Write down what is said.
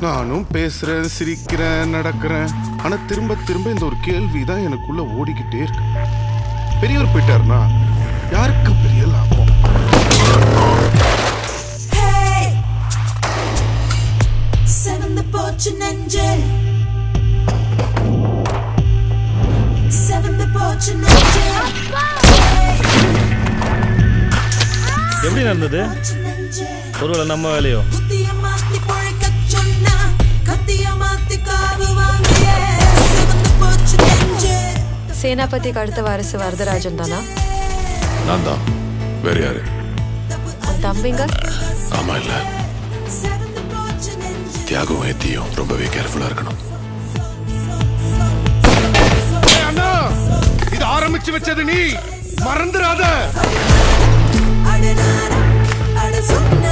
நானும் பேசுறேன் சிரிக்கிறேன் நடக்கிறேன் ஆனா திரும்ப திரும்ப இந்த ஒரு கேள்வி தான் எனக்குள்ள ஓடிக்கிட்டே இருக்கு பெரியவர் போயிட்டாருன்னா யாருக்கு பெரிய லாபம் Hey! செவந்து போச்சு நெஞ்சு செவந்து போச்சு நெஞ்சு எப்படி நடந்தது போச்சு நெஞ்சு ஒருவேளை நம்ம வேலையோ புத்திய மாத்தி பொழைக்கச் சொன்னா கத்திய மாத்தி காவு வாங்கிய செவந்து போச்சு நெஞ்சு சேனாபதிக்கு அடுத்த வாரிசு வரதராஜன் தானா நான் தான் வேற யாரு உன் தம்பிங்க ஆமா இல்ல செவந்து போச்சு நெஞ்சு தியாகம் ஏத்தியும் ரொம்பவே கேர்ஃபுல்லா இருக்கணும் ஏய் அண்ணா இது ஆரம்பிச்சு வச்சது நீ மறந்துடாத அட நானா அட சொன்ன